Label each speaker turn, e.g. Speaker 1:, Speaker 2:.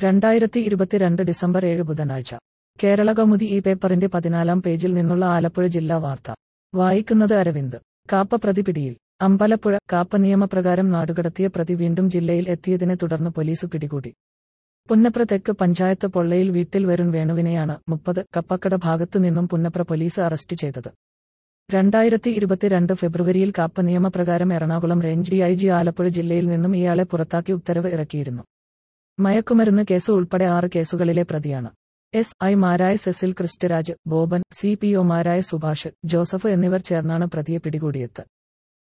Speaker 1: രണ്ടായിരത്തി ഇരുപത്തിരണ്ട് ഡിസംബർ ഏഴ് ബുധനാഴ്ച കേരള കൗമുദി ഈ പേപ്പറിന്റെ പതിനാലാം പേജിൽ നിന്നുള്ള ആലപ്പുഴ ജില്ലാ വാർത്ത വായിക്കുന്നത് അരവിന്ദ് കാപ്പ പ്രതി പിടിയിൽ അമ്പലപ്പുഴ കാപ്പ നിയമപ്രകാരം നാടുകടത്തിയ പ്രതി വീണ്ടും ജില്ലയിൽ എത്തിയതിനെ തുടർന്ന് പോലീസ് പിടികൂടി പുന്നപ്ര തെക്ക് പഞ്ചായത്ത് പൊള്ളയിൽ വീട്ടിൽ വരുൺ വേണുവിനെയാണ് മുപ്പത് കപ്പക്കട ഭാഗത്തു നിന്നും പുന്നപ്ര പോലീസ് അറസ്റ്റ് ചെയ്തത് രണ്ടായിരത്തി ഇരുപത്തിരണ്ട് ഫെബ്രുവരിയിൽ കാപ്പ നിയമപ്രകാരം എറണാകുളം റേഞ്ച് ഡിഐജി ആലപ്പുഴ ജില്ലയിൽ നിന്നും ഇയാളെ പുറത്താക്കി ഉത്തരവ് ഇറക്കിയിരുന്നു മയക്കുമരുന്ന് കേസ് ഉൾപ്പെടെ ആറ് കേസുകളിലെ പ്രതിയാണ് എസ് ഐമാരായ Cecil Christaraj Boban C P ഒമാരായ സുഭാഷ് ജോസഫ് എന്നിവർ ചേർന്നാണ് പ്രതിയെ പിടികൂടിയത്